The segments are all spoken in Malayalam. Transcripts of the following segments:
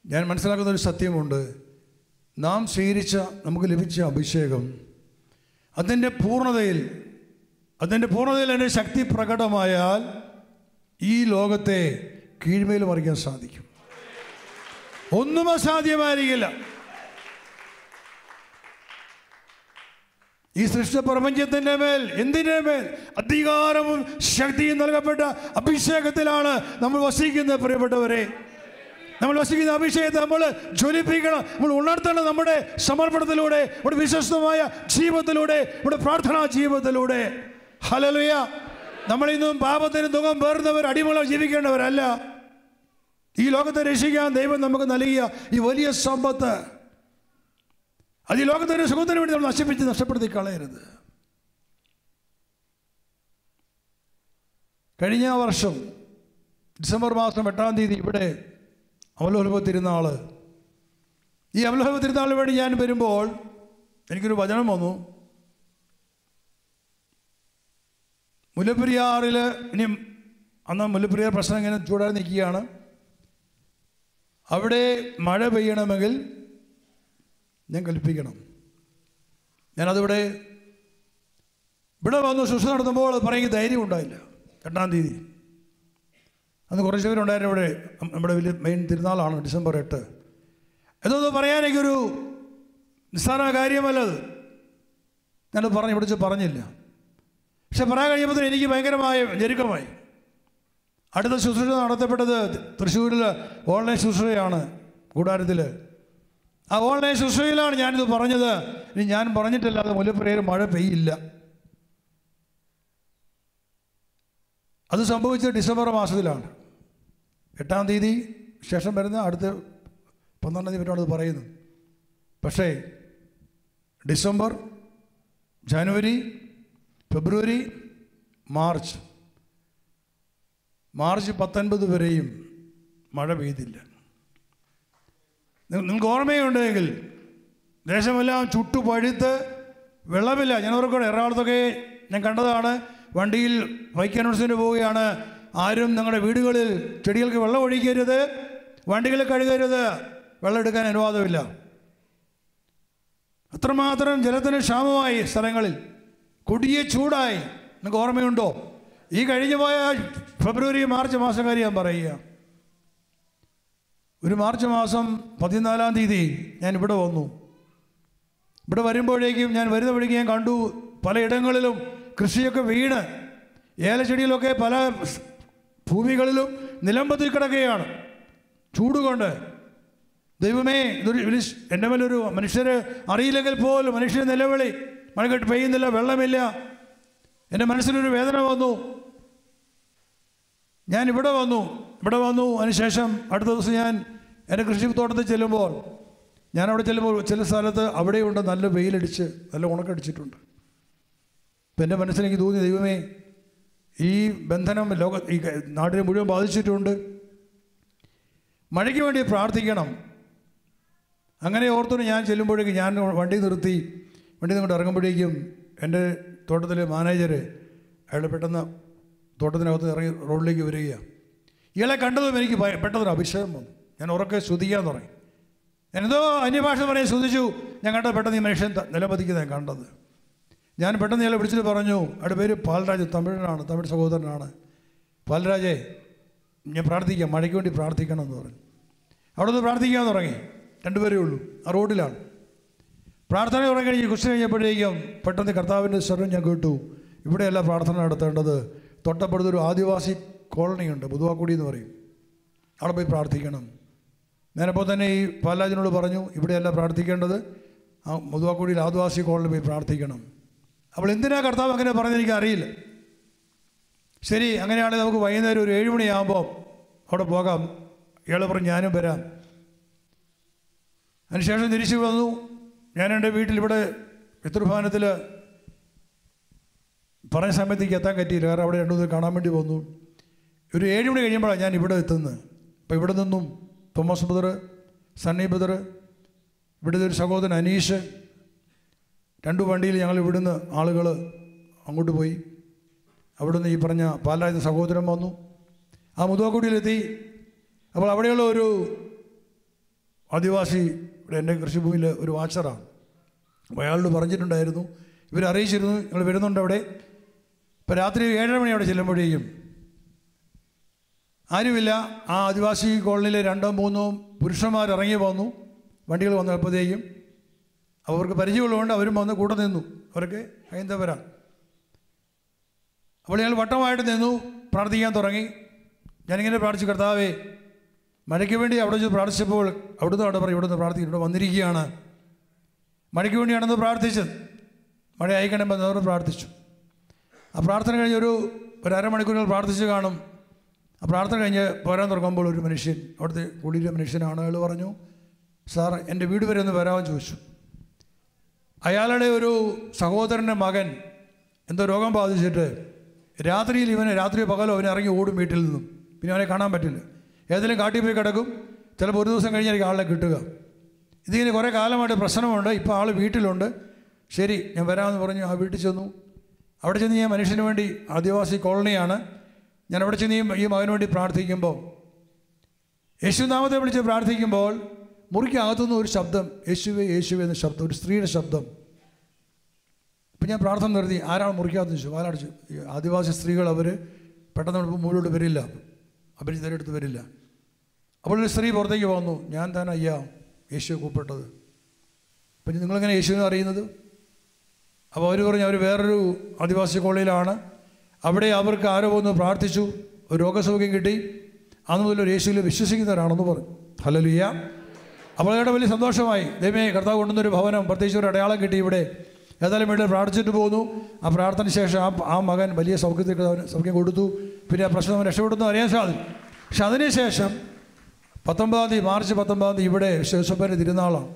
ഞാൻ മനസ്സിലാക്കുന്ന ഒരു സത്യമുണ്ട് നാം സ്വീകരിച്ച നമുക്ക് ലഭിച്ച അഭിഷേകം അതിൻ്റെ പൂർണ്ണതയിൽ അതിൻ്റെ പൂർണ്ണതയിൽ എൻ്റെ ശക്തി പ്രകടമായാൽ ഈ ലോകത്തെ കീഴ്മേൽ മറിക്കാൻ സാധിക്കും ഒന്നും അസാധ്യമായിരിക്കില്ല ഈ സൃഷ്ട പ്രപഞ്ചത്തിൻ്റെ മേൽ എന്തിൻ്റെ മേൽ അധികാരവും ശക്തിയും നൽകപ്പെട്ട അഭിഷേകത്തിലാണ് നമ്മൾ വസിക്കുന്നത് പ്രിയപ്പെട്ടവരെ നമ്മൾ വസിക്കുന്ന അഭിഷേകത്തെ നമ്മൾ ജ്വലിപ്പിക്കണം നമ്മൾ ഉണർത്തണം നമ്മുടെ സമർപ്പണത്തിലൂടെ നമ്മുടെ വിശ്വസ്തമായ ജീവിതത്തിലൂടെ നമ്മുടെ പ്രാർത്ഥനാ ജീവിതത്തിലൂടെ ഹലലുയ നമ്മളിന്നും പാപത്തിന് ദുഃഖം പേർന്നവർ അടിമകളോ ജീവിക്കേണ്ടവരല്ല ഈ ലോകത്തെ രക്ഷിക്കാൻ ദൈവം നമുക്ക് നൽകിയ ഈ വലിയ സമ്പത്ത് അത് ഈ ലോകത്തിന്റെ സുഖത്തിന് വേണ്ടി നമ്മൾ നശിപ്പിച്ച് നഷ്ടപ്പെടുത്തി കളയരുത് കഴിഞ്ഞ വർഷം ഡിസംബർ മാസം എട്ടാം തീയതി ഇവിടെ അവലോഹ തിരുനാൾ ഈ അവലോഹ തിരുനാളിന് വേണ്ടി ഞാൻ വരുമ്പോൾ എനിക്കൊരു വചനം വന്നു മുല്ലപ്പെരിയാറിൽ ഇനി അന്ന് മുല്ലപ്പെരിയാർ പ്രശ്നം ഇങ്ങനെ ചൂടാൻ നിൽക്കുകയാണ് അവിടെ മഴ പെയ്യണമെങ്കിൽ ഞാൻ കൽപ്പിക്കണം ഞാനതിവിടെ ഇവിടെ വന്ന് ശുശ്രൂഷ നടത്തുമ്പോൾ പറയുക ധൈര്യം ഉണ്ടായില്ല എട്ടാം തീയതി അന്ന് കുറച്ച് പേരുണ്ടായിരുന്നു ഇവിടെ നമ്മുടെ വലിയ മെയിൻ തിരുനാളാണ് ഡിസംബർ എട്ട് എന്നൊന്ന് പറയാൻ എനിക്കൊരു നിസ്സാര കാര്യമല്ലത് ഞാനത് പറഞ്ഞു ഇവിടെ വെച്ച് പറഞ്ഞില്ല പക്ഷെ പറയാൻ കഴിയുമ്പോൾ എനിക്ക് ഭയങ്കരമായ ഞെരുക്കമായി അടുത്ത ശുശ്രൂഷ നടത്തപ്പെട്ടത് തൃശ്ശൂരിൽ ഓൺലൈൻ ശുശ്രൂഷയാണ് കൂടാരത്തിൽ ആ ഓൺലൈൻ ശുശ്രൂഷയിലാണ് ഞാനിത് പറഞ്ഞത് ഇനി ഞാൻ പറഞ്ഞിട്ടില്ലാതെ മുല്ലപ്പെരിയാർ മഴ പെയ്യില്ല അത് സംഭവിച്ചത് ഡിസംബർ മാസത്തിലാണ് എട്ടാം തീയതി ശേഷം വരുന്ന അടുത്ത പന്ത്രണ്ടാം തീയതി പറ്റാണ് പറയുന്നു പക്ഷേ ഡിസംബർ ജനുവരി ഫെബ്രുവരി മാർച്ച് മാർച്ച് പത്തൊൻപത് വരെയും മഴ പെയ്തില്ല നിങ്ങൾക്ക് ഓർമ്മയുണ്ടെങ്കിൽ ദേശമെല്ലാം ചുട്ടു പഴുത്ത് വെള്ളമില്ല ഞാൻ ഓർക്കൂടെ എറണാകുളത്തൊക്കെ ഞാൻ കണ്ടതാണ് വണ്ടിയിൽ ബൈക്ക് അനൗൺസിന് പോവുകയാണ് ആരും നിങ്ങളുടെ വീടുകളിൽ ചെടികൾക്ക് വെള്ളം ഒഴിക്കരുത് വണ്ടികൾ കഴുകരുത് വെള്ളം എടുക്കാൻ അനുവാദമില്ല അത്രമാത്രം ജലത്തിന് ക്ഷാമമായി സ്ഥലങ്ങളിൽ കൊടിയ ചൂടായി നിങ്ങൾക്ക് ഓർമ്മയുണ്ടോ ഈ കഴിഞ്ഞു പോയ ഫെബ്രുവരി മാർച്ച് മാസം കാര്യം ഞാൻ പറയുക ഒരു മാർച്ച് മാസം പതിനാലാം തീയതി ഞാൻ ഇവിടെ വന്നു ഇവിടെ വരുമ്പോഴേക്കും ഞാൻ വരുന്ന വഴിക്ക് ഞാൻ കണ്ടു പലയിടങ്ങളിലും കൃഷിയൊക്കെ വീണ് ഏലച്ചെടിയിലൊക്കെ പല ഭൂമികളിലും നിലമ്പത്തിൽ കിടക്കുകയാണ് ചൂടുകൊണ്ട് ദൈവമേ ഇതൊരു വലിയ എൻ്റെ മേലൊരു മനുഷ്യർ അറിയില്ലെങ്കിൽ പോലും മനുഷ്യർ നിലവിളി മഴക്കെട്ട് പെയ്യുന്നില്ല വെള്ളമില്ല എൻ്റെ മനസ്സിലൊരു വേദന വന്നു ഞാൻ ഇവിടെ വന്നു ഇവിടെ വന്നു അതിനുശേഷം അടുത്ത ദിവസം ഞാൻ എൻ്റെ കൃഷിത്തോട്ടത്തിൽ ചെല്ലുമ്പോൾ ഞാൻ അവിടെ ചെല്ലുമ്പോൾ ചില സ്ഥലത്ത് അവിടെയുണ്ട് നല്ല വെയിലടിച്ച് നല്ല ഉണക്കടിച്ചിട്ടുണ്ട് അപ്പം എൻ്റെ മനസ്സിലേക്ക് തോന്നി ദൈവമേ ഈ ബന്ധനം ലോക ഈ നാടിനെ മുഴുവൻ ബാധിച്ചിട്ടുണ്ട് മഴയ്ക്ക് വേണ്ടി പ്രാർത്ഥിക്കണം അങ്ങനെ ഓർത്തു ഞാൻ ചെല്ലുമ്പോഴേക്കും ഞാൻ വണ്ടി നിർത്തി വണ്ടി നിങ്ങോട്ട് ഇറങ്ങുമ്പോഴേക്കും എൻ്റെ തോട്ടത്തിലെ മാനേജർ അയാൾ പെട്ടെന്ന് തോട്ടത്തിനകത്ത് ഇറങ്ങി റോഡിലേക്ക് വരികയാണ് ഇയാളെ കണ്ടതും എനിക്ക് ഭയ- പെട്ടെന്നൊരു അഭിഷേകം വന്നു ഞാൻ ഉറക്കെ ശ്രുതിക്കാൻ തുടങ്ങി ഞാൻ എന്തോ അന്യഭാഷ പറയാൻ ശ്രുതിച്ചു ഞാൻ കണ്ടത് പെട്ടെന്ന് ഈ മനുഷ്യൻ ത- നിലപതിക്കുന്ന ഞാൻ കണ്ടത് ഞാൻ പെട്ടെന്ന് ഇയാളെ വിളിച്ചിട്ട് പറഞ്ഞു അവിടെ പേര് പാൽരാജ് തമിഴനാണ് തമിഴ് സഹോദരനാണ് പാൽരാജേ ഞാൻ പ്രാർത്ഥിക്കാം മഴയ്ക്ക് വേണ്ടി പ്രാർത്ഥിക്കണം എന്ന് പറഞ്ഞു അവിടെ നിന്ന് പ്രാർത്ഥിക്കാൻ തുടങ്ങി രണ്ടുപേരേ ഉള്ളൂ ആ റോഡിലാണ് പ്രാർത്ഥന തുടങ്ങി കഴിഞ്ഞ് കുറിച്ച് കഴിഞ്ഞപ്പോഴേക്കും പെട്ടെന്ന് കർത്താവിൻ്റെ സ്വരം ഞാൻ കേട്ടു ഇവിടെയല്ല പ്രാർത്ഥന നടത്തേണ്ടത് തൊട്ടപ്പുറത്തൊരു ആദിവാസി കോളനിയുണ്ട് മുതുവാക്കുടി എന്ന് പറയും അവിടെ പോയി പ്രാർത്ഥിക്കണം ഞാനപ്പോൾ തന്നെ ഈ പാലാജിനോട് പറഞ്ഞു ഇവിടെയല്ല പ്രാർത്ഥിക്കേണ്ടത് ആ മുതുവാക്കുടിയിൽ ആദിവാസി കോളനി പോയി പ്രാർത്ഥിക്കണം അപ്പോൾ എന്തിനാ കർത്താവ് അങ്ങനെ പറഞ്ഞെനിക്ക് അറിയില്ല ശരി അങ്ങനെയാണെങ്കിൽ നമുക്ക് വൈകുന്നേരം ഒരു ഏഴ് മണിയാകുമ്പോൾ അവിടെ പോകാം ഇയാൾ പറഞ്ഞു ഞാനും വരാം അതിനുശേഷം തിരിച്ചു വന്നു ഞാൻ എൻ്റെ വീട്ടിൽ ഇവിടെ പിതൃഭവനത്തിൽ പറഞ്ഞ സമയത്തേക്ക് എത്താൻ പറ്റിയില്ല കാരണം അവിടെ രണ്ടു ദിവസം കാണാൻ വേണ്ടി വന്നു ഒരു ഏഴ് മണി കഴിയുമ്പോഴാണ് ഞാൻ ഇവിടെ എത്തുന്നത് അപ്പോൾ ഇവിടെ നിന്നും തോമസ് ബ്രദർ സണ്ണി ബ്രദർ ഇവിടുത്തെ ഒരു സഹോദരൻ അനീഷ് രണ്ട് വണ്ടിയിൽ ഞങ്ങൾ ഇവിടുന്ന് ആളുകൾ അങ്ങോട്ട് പോയി അവിടുന്ന് ഈ പറഞ്ഞ പാലായുധ സഹോദരൻ വന്നു ആ മുതുവാക്കുടിയിലെത്തി അപ്പോൾ അവിടെയുള്ള ഒരു ആദിവാസി ഇവിടെ എൻ്റെ കൃഷിഭൂമിയിൽ ഒരു വാച്ചറാണ് അപ്പോൾ അയാളോട് പറഞ്ഞിട്ടുണ്ടായിരുന്നു ഇവർ അറിയിച്ചിരുന്നു നിങ്ങൾ വരുന്നുണ്ട് അവിടെ ഇപ്പോൾ രാത്രി ഏഴര മണി അവിടെ ചെല്ലുമ്പോഴേക്കും ആരുമില്ല ആ ആദിവാസി കോളനിയിലെ രണ്ടോ മൂന്നോ പുരുഷന്മാർ ഇറങ്ങി വന്നു വണ്ടികൾ വന്നപ്പോഴത്തേക്കും അവർക്ക് പരിചയമുള്ളതുകൊണ്ട് അവരും വന്ന് കൂടെ നിന്നു അവരൊക്കെ ഹൈന്ദവരാണ് അപ്പോൾ ഞങ്ങൾ വട്ടമായിട്ട് നിന്നു പ്രാർത്ഥിക്കാൻ തുടങ്ങി ഞാനിങ്ങനെ പ്രാർത്ഥിച്ചു കർത്താവേ മഴയ്ക്ക് വേണ്ടി അവിടെ ചെന്ന് പ്രാർത്ഥിച്ചപ്പോൾ അവിടുന്ന് അവിടെ പറയും ഇവിടുന്ന് പ്രാർത്ഥിക്കും ഇവിടെ വന്നിരിക്കുകയാണ് മഴയ്ക്ക് വേണ്ടിയാണെന്ന് പ്രാർത്ഥിച്ചത് മഴ അയക്കണം എന്നവർ പ്രാർത്ഥിച്ചു ആ പ്രാർത്ഥന കഴിഞ്ഞ് ഒരു ഒരു അരമണിക്കൂറിൽ പ്രാർത്ഥിച്ച് കാണും ആ പ്രാർത്ഥന കഴിഞ്ഞ് പോരാൻ തുടങ്ങുമ്പോൾ ഒരു മനുഷ്യൻ അവിടുത്തെ കുടിയിലെ മനുഷ്യനാണ് അയാൾ പറഞ്ഞു സാർ എൻ്റെ വീട് വരെ ഒന്ന് വരാമെന്ന് ചോദിച്ചു അയാളുടെ ഒരു സഹോദരൻ്റെ മകൻ എന്തോ രോഗം ബാധിച്ചിട്ട് രാത്രിയിൽ ഇവന് രാത്രി പകലോ അവനെ ഇറങ്ങി ഓടും വീട്ടിൽ നിന്നും പിന്നെ അവനെ കാണാൻ പറ്റില്ല ഏതെങ്കിലും കാട്ടിൽ പോയി കിടക്കും ചിലപ്പോൾ ഒരു ദിവസം കഴിഞ്ഞായിരിക്കും ആളെ കിട്ടുക ഇതിങ്ങനെ കുറേ കാലമായിട്ട് പ്രശ്നമുണ്ട് ഇപ്പോൾ ആൾ വീട്ടിലുണ്ട് ശരി ഞാൻ വരാമെന്ന് പറഞ്ഞു ആ വീട്ടിൽ ചെന്നു അവിടെ ചെന്ന് ഞാൻ മനുഷ്യന് വേണ്ടി ആദിവാസി കോളനിയാണ് ഞാൻ അവിടെ ചെന്ന് ഈ- ഈ മകന് വേണ്ടി പ്രാർത്ഥിക്കുമ്പോൾ യേശുനാമത്തെ വിളിച്ച് പ്രാർത്ഥിക്കുമ്പോൾ മുറിക്കകത്തുനിന്ന് ഒരു ശബ്ദം യേശുവേ യേശുവേ എന്ന ശബ്ദം ഒരു സ്ത്രീയുടെ ശബ്ദം ഇപ്പം ഞാൻ പ്രാർത്ഥന നിർത്തി ആരാണ് മുറിക്കകത്ത് ചോദിച്ചു ആരാണ് ഈ ആദിവാസി സ്ത്രീകൾ അവർ പെട്ടെന്ന് ഇപ്പോൾ മുകളിലോട്ട് വരില്ല അപരിചിതരെടുത്ത് വരില്ല അപ്പോൾ ഒരു സ്ത്രീ പുറത്തേക്ക് വന്നു ഞാൻ തന്നെ അയ്യാ യേശുവെ കൂപ്പിട്ടത് പിന്നെ നിങ്ങളെങ്ങനെ യേശുവിനെ അറിയുന്നത് അപ്പോൾ അവർ പറഞ്ഞു അവർ വേറൊരു ആദിവാസി കോളനിയിലാണ് അവിടെ അവർക്ക് ആരോ വന്ന് പ്രാർത്ഥിച്ചു ഒരു രോഗസൗഖ്യം കിട്ടി അന്ന് മുതൽ ഒരു യേശുവിൽ വിശ്വസിക്കുന്നവരാണെന്ന് പറഞ്ഞു ഹലലുയ്യ അപ്പോൾ അവരുടെ വലിയ സന്തോഷമായി ദൈവമേ കർത്താവ് കൊണ്ടുവന്നൊരു ഭവനം പ്രത്യേകിച്ച് ഒരു അടയാളം കിട്ടി ഇവിടെ ഏതായാലും വീട്ടിൽ പ്രാർത്ഥിച്ചിട്ട് പോന്നു ആ പ്രാർത്ഥന ശേഷം ആ ആ മകൻ വലിയ സൗഖ്യത്തിൽ അവന് സൗഖ്യം കൊടുത്തു പിന്നെ ആ പ്രശ്നം അവൻ രക്ഷപ്പെടുന്നു അറിയാൻ സാധിക്കും പക്ഷെ അതിനുശേഷം പത്തൊമ്പതാം തീയതി മാർച്ച് പത്തൊമ്പതാം തീയതി ഇവിടെ ശിവസഭൻ്റെ തിരുനാളാണ്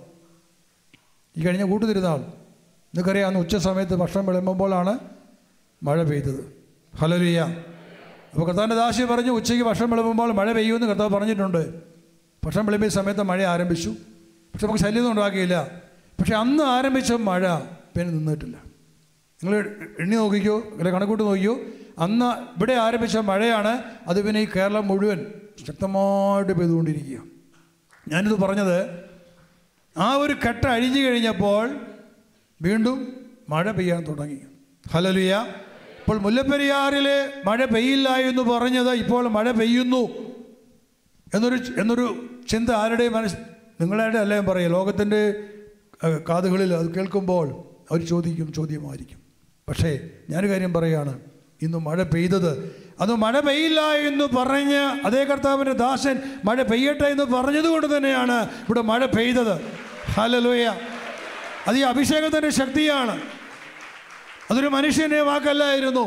ഈ കഴിഞ്ഞ കൂട്ടു തിരുനാൾ നിങ്ങൾക്കറിയാം അന്ന് ഉച്ച സമയത്ത് ഭക്ഷണം വിളമ്പുമ്പോഴാണ് മഴ പെയ്തത് ഹലലിയ അപ്പോൾ കർത്താവിൻ്റെ ദാസി പറഞ്ഞു ഉച്ചയ്ക്ക് ഭക്ഷണം വിളമ്പുമ്പോൾ മഴ പെയ്യുമെന്ന് കർത്താവ് പറഞ്ഞിട്ടുണ്ട് ഭക്ഷണം വിളമ്പിയ സമയത്ത് മഴ ആരംഭിച്ചു പക്ഷെ നമുക്ക് ശല്യമൊന്നും ഉണ്ടാക്കിയില്ല പക്ഷെ അന്ന് ആരംഭിച്ച മഴ പിന്നെ നിന്നിട്ടില്ല നിങ്ങൾ എണ്ണി നോക്കിക്കോ അല്ലെങ്കിൽ കണക്കൂട്ട് നോക്കിയോ അന്ന് ഇവിടെ ആരംഭിച്ച മഴയാണ് അത് പിന്നെ ഈ കേരളം മുഴുവൻ ശക്തമായിട്ട് പെയ്തുകൊണ്ടിരിക്കുക ഞാനിത് പറഞ്ഞത് ആ ഒരു കെട്ട് അഴിഞ്ഞു കഴിഞ്ഞപ്പോൾ വീണ്ടും മഴ പെയ്യാൻ തുടങ്ങി ഹലലുയ ഇപ്പോൾ മുല്ലപ്പെരിയാറിൽ മഴ പെയ്യില്ല എന്ന് പറഞ്ഞത് ഇപ്പോൾ മഴ പെയ്യുന്നു എന്നൊരു എന്നൊരു ചിന്ത ആരുടെയും മനസ്സ് നിങ്ങളുടെ അല്ല ഞാൻ പറയുക ലോകത്തിൻ്റെ ഏഹ്, കാതുകളിൽ അത് കേൾക്കുമ്പോൾ അവർ ചോദിക്കും ചോദ്യമായിരിക്കും പക്ഷേ ഞാനൊരു കാര്യം പറയുകയാണ് ഇന്ന് മഴ പെയ്തത് അത് മഴ പെയ്യില്ല എന്ന് പറഞ്ഞ് അതേ കർത്താവിൻ്റെ ദാസൻ മഴ പെയ്യട്ടെ എന്ന് പറഞ്ഞതുകൊണ്ട് തന്നെയാണ് ഇവിടെ മഴ പെയ്തത് ഹലലോയ അത് ഈ അഭിഷേകത്തിൻ്റെ ശക്തിയാണ് അതൊരു മനുഷ്യൻ്റെ വാക്കല്ലായിരുന്നു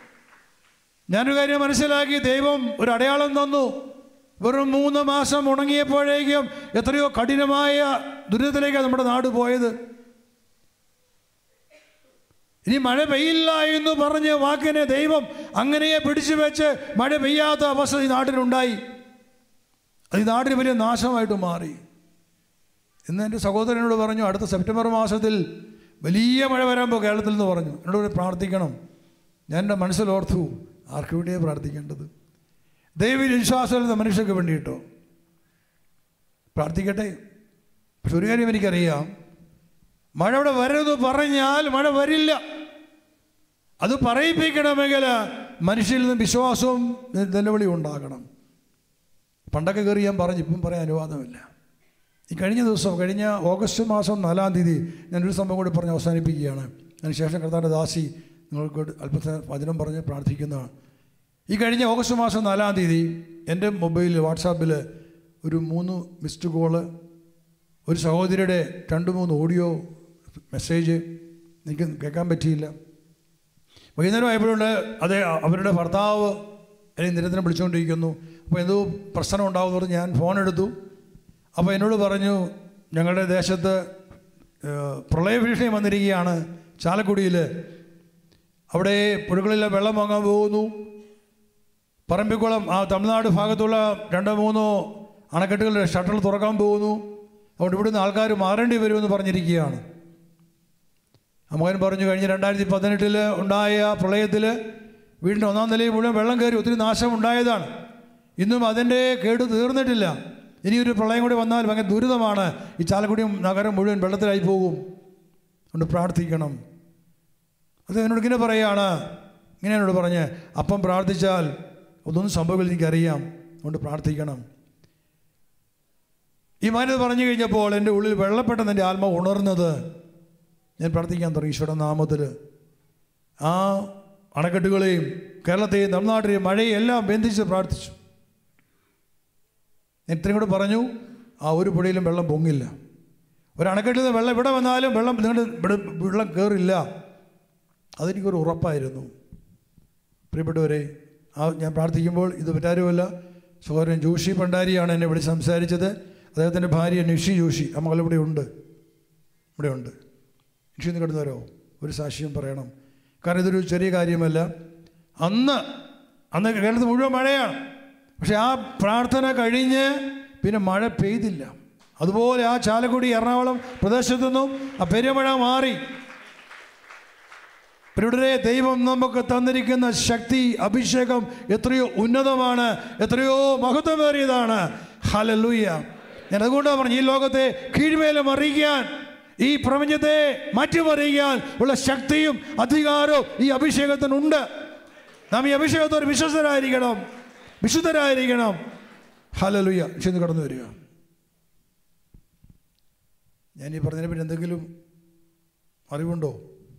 ഞാനൊരു കാര്യം മനസ്സിലാക്കി ദൈവം ഒരു അടയാളം തന്നു വെറും മൂന്ന് മാസം ഉണങ്ങിയപ്പോഴേക്കും എത്രയോ കഠിനമായ ദുരിതത്തിലേക്കാണ് നമ്മുടെ നാട് പോയത് ഇനി മഴ പെയ്യില്ല എന്ന് പറഞ്ഞ വാക്കിനെ ദൈവം അങ്ങനെയെ പിടിച്ചു വെച്ച് മഴ പെയ്യാത്ത അവസ്ഥ ഈ നാട്ടിലുണ്ടായി അത് ഈ നാടിന് വലിയ നാശമായിട്ട് മാറി ഇന്ന് എൻ്റെ സഹോദരനോട് പറഞ്ഞു അടുത്ത സെപ്റ്റംബർ മാസത്തിൽ വലിയ മഴ വരാൻ പോകും കേരളത്തിൽ നിന്ന് പറഞ്ഞു എന്നോട് പറഞ്ഞു, പ്രാർത്ഥിക്കണം ഞാൻ എൻ്റെ മനസ്സിലോർത്തു ആർക്ക് വേണ്ടിയാണ് പ്രാർത്ഥിക്കേണ്ടത് ദൈവം വിശ്വാസമില്ലാത്ത മനുഷ്യർക്ക് വേണ്ടിയിട്ടോ പ്രാർത്ഥിക്കട്ടെ പക്ഷെ ഒരു കാര്യം എനിക്കറിയാം മഴ ഇവിടെ വരുമെന്ന് പറഞ്ഞാൽ മഴ വരില്ല അത് പറയിപ്പിക്കണമെങ്കിൽ മനുഷ്യരിൽ നിന്ന് വിശ്വാസവും നിലവിളിയും ഉണ്ടാകണം പണ്ടൊക്കെ കയറി ഞാൻ പറഞ്ഞു ഇപ്പം പറയാൻ അനുവാദമില്ല ഈ കഴിഞ്ഞ ദിവസം കഴിഞ്ഞ ഓഗസ്റ്റ് മാസം നാലാം തീയതി ഞാനൊരു സംഭവം കൂടി പറഞ്ഞ് അവസാനിപ്പിക്കുകയാണ് അതിനുശേഷം കർത്താവിൻ്റെ ദാസി നിങ്ങൾക്ക് അല്പത്തെ വചനം പറഞ്ഞ് പ്രാർത്ഥിക്കുന്നതാണ് ഈ കഴിഞ്ഞ ഓഗസ്റ്റ് മാസം നാലാം തീയതി എൻ്റെ മൊബൈലിൽ വാട്സാപ്പിൽ ഒരു മൂന്ന് മിസ്ഡ് കോള് ഒരു സഹോദരിയുടെ രണ്ട് മൂന്ന് ഓഡിയോ മെസ്സേജ് എനിക്ക് കേൾക്കാൻ പറ്റിയില്ല വൈകുന്നേരം ആയപ്പോഴുണ്ട് അതെ അവരുടെ ഭർത്താവ് എന്നെ നിരന്തരം വിളിച്ചുകൊണ്ടിരിക്കുന്നു അപ്പോൾ എന്തോ പ്രശ്നം ഉണ്ടാകുമെന്ന് പറഞ്ഞ് ഞാൻ ഫോൺ എടുത്തു അപ്പോൾ എന്നോട് പറഞ്ഞു ഞങ്ങളുടെ ദേശത്ത് ഏഹ്, പ്രളയഭീഷണി വന്നിരിക്കുകയാണ് ചാലക്കുടിയിൽ അവിടെ പുഴകളിലെ വെള്ളം വാങ്ങാൻ പോകുന്നു പറമ്പിക്കുളം ആ തമിഴ്നാട് ഭാഗത്തുള്ള രണ്ടോ മൂന്നോ അണക്കെട്ടുകളുടെ ഷട്ടർ തുറക്കാൻ പോകുന്നു അതുകൊണ്ട് ഇവിടുന്ന് ആൾക്കാർ മാറേണ്ടി വരുമെന്ന് പറഞ്ഞിരിക്കുകയാണ് ആ മകൻ പറഞ്ഞു കഴിഞ്ഞ രണ്ടായിരത്തി പതിനെട്ടിൽ ഉണ്ടായ പ്രളയത്തിൽ വീടിൻ്റെ ഒന്നാം നിലയിൽ മുഴുവൻ വെള്ളം കയറി ഒത്തിരി നാശം ഉണ്ടായതാണ് ഇന്നും അതിൻ്റെ കേട് തീർന്നിട്ടില്ല ഇനിയൊരു പ്രളയം കൂടി വന്നാൽ ഭയങ്കര ദുരിതമാണ് ഈ ചാലക്കുടിയും നഗരം മുഴുവൻ വെള്ളത്തിലായി പോകും അതുകൊണ്ട് പ്രാർത്ഥിക്കണം അത് എന്നോട് ഇങ്ങനെ പറയുകയാണ് ഇങ്ങനെ എന്നോട് പറഞ്ഞ് അപ്പം പ്രാർത്ഥിച്ചാൽ ഒന്നും സംഭവിക്കില്ല എനിക്കറിയാം അതുകൊണ്ട് പ്രാർത്ഥിക്കണം ഈ മാനത് പറഞ്ഞു കഴിഞ്ഞപ്പോൾ എൻ്റെ ഉള്ളിൽ വെള്ളപ്പെട്ടെന്ന് എൻ്റെ ആത്മ ഉണർന്നത് ഞാൻ പ്രാർത്ഥിക്കാൻ തുടങ്ങി ഈശ്വര നാമത്തിൽ ആ അണക്കെട്ടുകളെയും കേരളത്തെയും തമിഴ്നാട്ടിലെയും മഴയും എല്ലാം ബന്ധിച്ച് പ്രാർത്ഥിച്ചു ഞാൻ ഇത്രയും കൂടെ പറഞ്ഞു ആ ഒരു പുഴയിലും വെള്ളം പൊങ്ങില്ല ഒരു അണക്കെട്ടിൽ നിന്ന് വെള്ളം ഇവിടെ വന്നാലും വെള്ളം നിങ്ങളുടെ ഇവിടെ വെള്ളം കയറില്ല അതെനിക്കൊരു ഉറപ്പായിരുന്നു പ്രിയപ്പെട്ടവരെ ആ ഞാൻ പ്രാർത്ഥിക്കുമ്പോൾ ഇത് മറ്റാരുമല്ല സഹോദരൻ ജോഷി ഭണ്ഡാരിയാണ് എന്നെ വിളിച്ച് സംസാരിച്ചത് അദ്ദേഹത്തിൻ്റെ ഭാര്യ നിഷി ജോഷി ആ മകൾ ഇവിടെ ഉണ്ട് ഇവിടെ ഉണ്ട് നിഷി ഒന്ന് കിടന്നു വരോ ഒരു സാക്ഷ്യം പറയണം കാരണം ഇതൊരു ചെറിയ കാര്യമല്ല അന്ന് അന്ന് കേരളത്തിൽ മുഴുവൻ മഴയാണ് പക്ഷെ ആ പ്രാർത്ഥന കഴിഞ്ഞ് പിന്നെ മഴ പെയ്തില്ല അതുപോലെ ആ ചാലക്കുടി എറണാകുളം പ്രദേശത്തു നിന്നും ആ പെരുമഴ മാറി പ്രിയുടരെ ദൈവം നമുക്ക് തന്നിരിക്കുന്ന ശക്തി അഭിഷേകം എത്രയോ ഉന്നതമാണ് എത്രയോ മഹത്വമേറിയതാണ് ഹലലൂയ ഞാൻ അതുകൊണ്ടാണ് പറഞ്ഞു ഈ ലോകത്തെ കീഴ്മേലം അറിയിക്കാൻ ഈ പ്രപഞ്ചത്തെ മാറ്റിമറിയിക്കാൻ ഉള്ള ശക്തിയും അധികാരവും ഈ അഭിഷേകത്തിനുണ്ട് നാം ഈ അഭിഷേകത്തോട് വിശ്വസ്തരായിരിക്കണം വിശുദ്ധരായിരിക്കണം ഹലലുയ ചെന്ന് കടന്നു വരിക ഞാൻ ഈ പറഞ്ഞതിനെ പറ്റി എന്തെങ്കിലും അറിവുണ്ടോ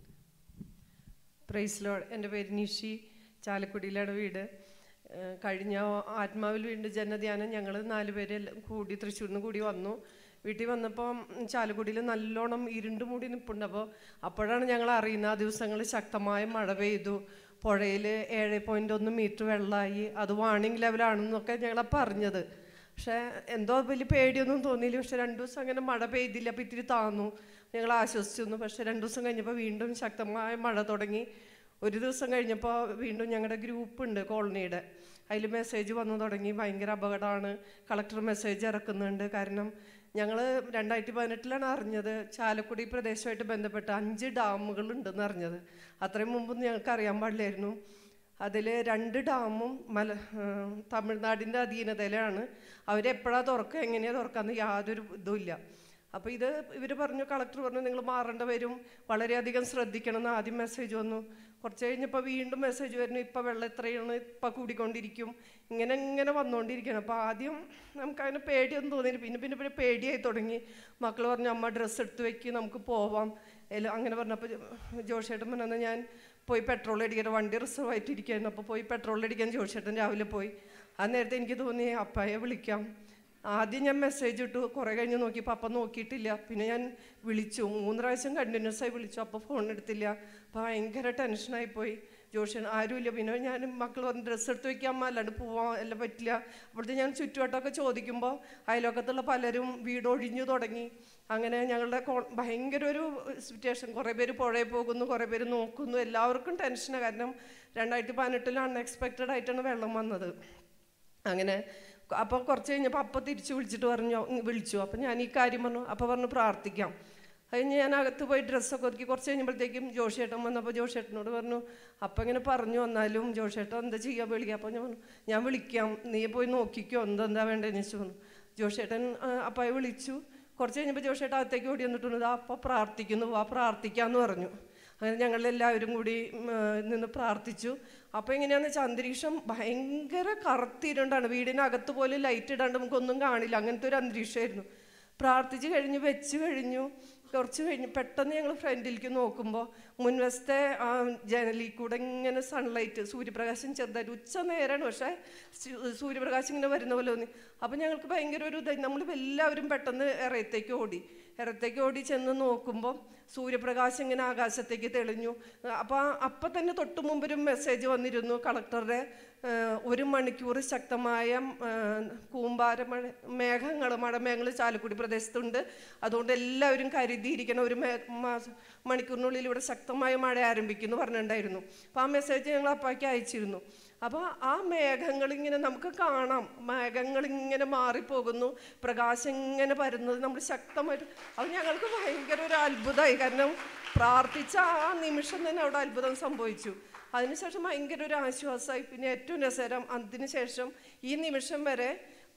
പ്രൈസ് ലോഡ് എൻ്റെ പേര് നിഷി ചാലക്കുടിയിലാണ് വീട് ഏഹ് കഴിഞ്ഞ ആത്മാവിൽ വീണ്ടും ജനധ്യാനം ഞങ്ങൾ നാല് പേര് എല്ലാം കൂടി തൃശ്ശൂരിൽ നിന്ന് കൂടി വന്നു വീട്ടിൽ വന്നപ്പോൾ ചാലക്കുടിയിൽ നല്ലോണം ഇരുണ്ട് മൂടി നിൽപ്പുണ്ട് അപ്പോൾ അപ്പോഴാണ് ഞങ്ങൾ അറിയുന്നത് ആ ദിവസങ്ങളിൽ ശക്തമായ മഴ പെയ്തു പുഴയിൽ ഏഴ് പോയിൻ്റ് ഒന്ന് മീറ്റർ വെള്ളമായി അത് വാണിംഗ് ലെവലാണെന്നൊക്കെ ഞങ്ങളപ്പോൾ അറിഞ്ഞത് പക്ഷേ എന്തോ വലിയ പേടിയൊന്നും തോന്നിയില്ല പക്ഷെ രണ്ടു ദിവസം അങ്ങനെ മഴ പെയ്തില്ല അപ്പം ഇത്തിരി താന്നു ഞങ്ങൾ ആശ്വസിച്ചിരുന്നു പക്ഷെ രണ്ടു ദിവസം കഴിഞ്ഞപ്പോൾ വീണ്ടും ശക്തമായ മഴ തുടങ്ങി ഒരു ദിവസം കഴിഞ്ഞപ്പോൾ വീണ്ടും ഞങ്ങളുടെ ഗ്രൂപ്പ് ഉണ്ട് കോളനിയുടെ അതിൽ മെസ്സേജ് വന്നു തുടങ്ങി ഭയങ്കര അപകടമാണ് കളക്ടർ മെസ്സേജ് ഇറക്കുന്നുണ്ട് കാരണം ഞങ്ങൾ രണ്ടായിരത്തി പതിനെട്ടിലാണ് അറിഞ്ഞത് ചാലക്കുടി പ്രദേശമായിട്ട് ബന്ധപ്പെട്ട് അഞ്ച് ഡാമുകൾ ഉണ്ടെന്ന് അറിഞ്ഞത് അത്രയും മുമ്പൊന്നും ഞങ്ങൾക്ക് അറിയാൻ പാടില്ലായിരുന്നു അതിൽ രണ്ട് ഡാമും മല ആ, തമിഴ്നാടിൻ്റെ അധീനതയിലാണ് അവരെപ്പോഴാണ് തുറക്കുക എങ്ങനെയാണ് തുറക്കാന്ന് യാതൊരു ഇതുമില്ല അപ്പോൾ ഇത് ഇവർ പറഞ്ഞു കളക്ടർ പറഞ്ഞു നിങ്ങൾ മാറേണ്ട വരും വളരെയധികം ശ്രദ്ധിക്കണം എന്ന് ആദ്യം മെസ്സേജ് വന്നു കുറച്ച് കഴിഞ്ഞപ്പോൾ വീണ്ടും മെസ്സേജ് വരുന്നു ഇപ്പോൾ വെള്ളം എത്രയാണ് ഇപ്പം കൂടിക്കൊണ്ടിരിക്കും ഇങ്ങനെ ഇങ്ങനെ വന്നുകൊണ്ടിരിക്കണം അപ്പോൾ ആദ്യം നമുക്ക് അതിന് പേടിയൊന്നും തോന്നിയില്ല പിന്നെ പിന്നെ പിന്നെ പേടിയായി തുടങ്ങി മക്കൾ പറഞ്ഞു അമ്മ ഡ്രസ്സ് എടുത്ത് വെക്ക് നമുക്ക് പോവാം എല്ലാം അങ്ങനെ പറഞ്ഞപ്പോൾ ജോഷേട്ടൻ പറഞ്ഞു ഞാൻ പോയി പെട്രോൾ അടിക്കാൻ വണ്ടി റിസർവ് ആയിട്ട് ഇരിക്കുകയായിരുന്നു അപ്പോൾ പോയി പെട്രോൾ അടിക്കാൻ ജോഷേട്ടൻ രാവിലെ പോയി ആ നേരത്തെ എനിക്ക് തോന്നി അപ്പായെ വിളിക്കാം ആദ്യം ഞാൻ മെസ്സേജ് ഇട്ടു കുറേ കഴിഞ്ഞ് നോക്കിയപ്പോൾ അപ്പം നോക്കിയിട്ടില്ല പിന്നെ ഞാൻ വിളിച്ചു മൂന്ന് പ്രാവശ്യം കണ്ടിന്യൂസ് ആയി വിളിച്ചു അപ്പോൾ ഫോൺ എടുത്തില്ല അപ്പോൾ ഭയങ്കര ടെൻഷനായി പോയി ജോഷൻ ആരുമില്ല പിന്നെ ഞാൻ മക്കൾ പറഞ്ഞ് ഡ്രസ്സ് എടുത്ത് വെക്കാൻ അമ്മ അല്ലാണ്ട് പോവാൻ എല്ലാം പറ്റില്ല അപ്പോഴത്തെ ഞാൻ ചുറ്റുവട്ടമൊക്കെ ചോദിക്കുമ്പോൾ അയലോക്കത്തുള്ള പലരും വീട് ഒഴിഞ്ഞു തുടങ്ങി അങ്ങനെ ഞങ്ങളുടെ കോ ഭയങ്കര ഒരു സിറ്റുവേഷൻ കുറേ പേര് പുഴയിൽ പോകുന്നു കുറേ പേര് നോക്കുന്നു എല്ലാവർക്കും ടെൻഷനാണ് കാരണം രണ്ടായിരത്തി പതിനെട്ടിൽ അൺഎക്സ്പെക്റ്റഡ് ആയിട്ടാണ് വെള്ളം വന്നത് അങ്ങനെ അപ്പോൾ കുറച്ച് കഴിഞ്ഞപ്പോൾ അപ്പം തിരിച്ച് വിളിച്ചിട്ട് പറഞ്ഞു ഉം, വിളിച്ചു അപ്പം ഞാൻ ഈ കാര്യം പറഞ്ഞു അപ്പോൾ പറഞ്ഞു പ്രാർത്ഥിക്കാം അത് കഴിഞ്ഞ് ഞാൻ അകത്ത് പോയി ഡ്രസ്സൊക്കെ ഒതുക്കി കുറച്ച് കഴിഞ്ഞപ്പോഴത്തേക്കും ജോഷേട്ടൻ വന്നപ്പോൾ ജോഷേട്ടനോട് പറഞ്ഞു അപ്പം ഇങ്ങനെ പറഞ്ഞു വന്നാലും ജോഷേട്ടൻ എന്താ ചെയ്യുക വിളിക്കുക അപ്പോൾ ഞാൻ പറഞ്ഞു ഞാൻ വിളിക്കാം നീ പോയി നോക്കിക്കോ എന്തെന്താ വേണ്ടതെന്ന് വെച്ചു പറഞ്ഞു ജോഷേട്ടൻ ആ, അപ്പായെ വിളിച്ചു കുറച്ച് കഴിഞ്ഞപ്പോൾ ജോഷേട്ടൻ അകത്തേക്ക് ഓടി വന്നിട്ടുണ്ട് അപ്പോൾ പ്രാർത്ഥിക്കുന്നു വാ പ്രാർത്ഥിക്കാമെന്ന് പറഞ്ഞു അങ്ങനെ ഞങ്ങളെല്ലാവരും കൂടി ഉം, ആ, നിന്ന് പ്രാർത്ഥിച്ചു അപ്പോൾ എങ്ങനെയാണെന്ന് വെച്ചാൽ അന്തരീക്ഷം ഭയങ്കര കറുത്തിരുണ്ടാണ് വീടിനകത്ത് പോലും ലൈറ്റ് ഇടാണ്ട് നമുക്കൊന്നും കാണില്ല അങ്ങനത്തെ ഒരു അന്തരീക്ഷമായിരുന്നു പ്രാർത്ഥിച്ച് കഴിഞ്ഞ് വെച്ച് കഴിഞ്ഞു കുറച്ച് കഴിഞ്ഞ് പെട്ടെന്ന് ഞങ്ങൾ ഫ്രണ്ടിലേക്ക് നോക്കുമ്പോൾ മുൻവശത്തെ ആ ജനലിൽ കൂടെ ഇങ്ങനെ സൺലൈറ്റ് സൂര്യപ്രകാശം ചെറുതായിട്ട് ഉച്ച നേരമാണ് പക്ഷേ സൂ- സൂര്യപ്രകാശം ഇങ്ങനെ വരുന്ന പോലെ തോന്നി അപ്പം ഞങ്ങൾക്ക് ഭയങ്കര ഒരു ഇതായി നമ്മൾ എല്ലാവരും പെട്ടെന്ന് ഇറയത്തേക്ക് ഓടി ഇറയത്തേക്ക് ഓടി ചെന്ന് നോക്കുമ്പോൾ സൂര്യപ്രകാശം ഇങ്ങനെ ആകാശത്തേക്ക് തെളിഞ്ഞു അപ്പോൾ അപ്പം തന്നെ തൊട്ട് മുമ്പൊരു മെസ്സേജ് വന്നിരുന്നു കളക്ടറുടെ ഏഹ്, ഒരു മണിക്കൂർ ശക്തമായ ഏഹ്, കൂമ്പാര മഴ മേഘങ്ങൾ മഴമേഘങ്ങൾ ചാലക്കുടി പ്രദേശത്തുണ്ട് അതുകൊണ്ട് എല്ലാവരും കരുതിയിരിക്കണം ഒരു മേ മാസം മണിക്കൂറിനുള്ളിൽ ഇവിടെ ശക്തമായ മഴ ആരംഭിക്കുന്നു പറഞ്ഞിട്ടുണ്ടായിരുന്നു അപ്പോൾ ആ മെസ്സേജ് ഞങ്ങൾ അപ്പായ്ക്ക് അയച്ചിരുന്നു അപ്പോൾ ആ മേഘങ്ങൾ ഇങ്ങനെ നമുക്ക് കാണാം മേഘങ്ങൾ ഇങ്ങനെ മാറിപ്പോകുന്നു പ്രകാശം ഇങ്ങനെ പരുന്നത് നമ്മൾ ശക്തമായിട്ട് അത് ഞങ്ങൾക്ക് ഭയങ്കര ഒരു അത്ഭുതമായി കാരണം പ്രാർത്ഥിച്ച ആ നിമിഷം തന്നെ അവിടെ അത്ഭുതം സംഭവിച്ചു അതിനുശേഷം ഭയങ്കര ഒരു ആശ്വാസമായി പിന്നെ ഏറ്റവും രസകരം അതിനുശേഷം ഈ നിമിഷം വരെ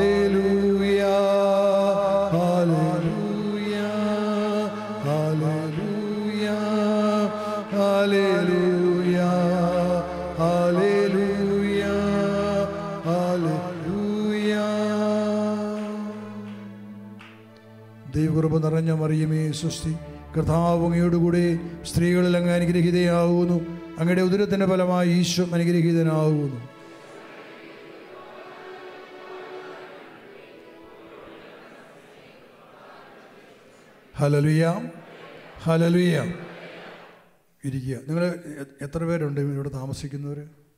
ഹാലേലൂയ ഹാലേലൂയ ഹാലേലൂയ ഹാലേലൂയ ഹാലേലൂയ ഹാലേലൂയ ദൈവകൃപ നിറഞ്ഞ മറിയമേ സുസ്തി കർത്താവ് അങ്ങയോടുകൂടെ സ്ത്രീകളിൽ അങ്ങ് അനുഗ്രഹീതയാകുന്നു അങ്ങയുടെ ഉദരത്തിൻ്റെ ഫലമായി ഈശോ അനുഗ്രഹീതനാകുന്നു ഹലലുയ ഹലലുയ ഇരിക്കുക നിങ്ങൾ എത്ര പേരുണ്ട് ഇവിടെ താമസിക്കുന്നവർ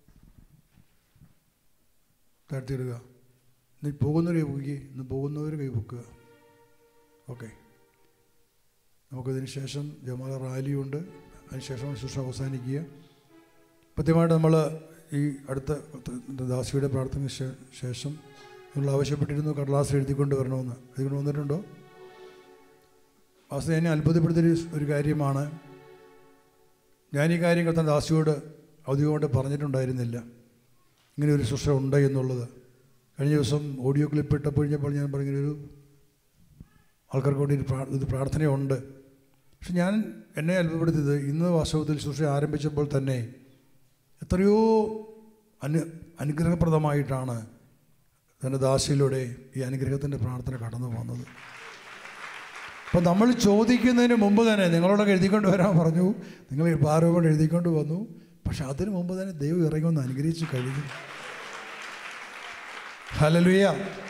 താഴ്ത്തിയിടുക നീ പോകുന്നവർ കൈ പൊക്കുക ഇന്ന് പോകുന്നവർ കൈ പൊക്കുക ഓക്കെ നമുക്കതിന് ശേഷം ജമാല റാലിയുണ്ട് അതിനുശേഷം ശുശ്രൂഷ അവസാനിക്കുക കൃത്യമായിട്ട് നമ്മൾ ഈ അടുത്ത ദാസിയുടെ പ്രാർത്ഥനയ്ക്ക് ശേ- ശേഷം നമ്മൾ ആവശ്യപ്പെട്ടിരുന്നു കടലാസ് എഴുതിക്കൊണ്ട് വരണമെന്ന് എഴുതിക്കൊണ്ട് വന്നിട്ടുണ്ടോ വാസ്തവം എന്നെ അത്ഭുതപ്പെടുത്തിയൊരു ഒരു കാര്യമാണ് ഞാൻ ഈ കാര്യം കത്താൻ ദാസിയോട് ഔദ്യോഗികമായിട്ട് പറഞ്ഞിട്ടുണ്ടായിരുന്നില്ല ഇങ്ങനെ ഒരു ശുശ്രൂഷ ഉണ്ട് എന്നുള്ളത് കഴിഞ്ഞ ദിവസം ഓഡിയോ ക്ലിപ്പ് ഇട്ടപ്പോൾ കഴിഞ്ഞപ്പോൾ ഞാൻ പറഞ്ഞൊരു ആൾക്കാർക്ക് വേണ്ടി ഒരു പ്രാ- ഇത് പ്രാർത്ഥനയുണ്ട് പക്ഷെ ഞാൻ എന്നെ അത്ഭുതപ്പെടുത്തിയത് ഇന്ന് വാസ്തവത്തിൽ ശുശ്രൂഷ ആരംഭിച്ചപ്പോൾ തന്നെ എത്രയോ അനു അനുഗ്രഹപ്രദമായിട്ടാണ് തൻ്റെ ദാസിയിലൂടെ ഈ അനുഗ്രഹത്തിൻ്റെ പ്രാർത്ഥന കടന്നു പോകുന്നത് അപ്പം നമ്മൾ ചോദിക്കുന്നതിന് മുമ്പ് തന്നെ നിങ്ങളോടൊക്കെ എഴുതിക്കൊണ്ട് വരാൻ പറഞ്ഞു നിങ്ങൾ ആരോപണം എഴുതിക്കൊണ്ട് വന്നു പക്ഷെ അതിനു മുമ്പ് തന്നെ ദൈവം ഇറങ്ങി വന്ന് അനുഗ്രഹിച്ച് കഴിഞ്ഞു ഹലലുയ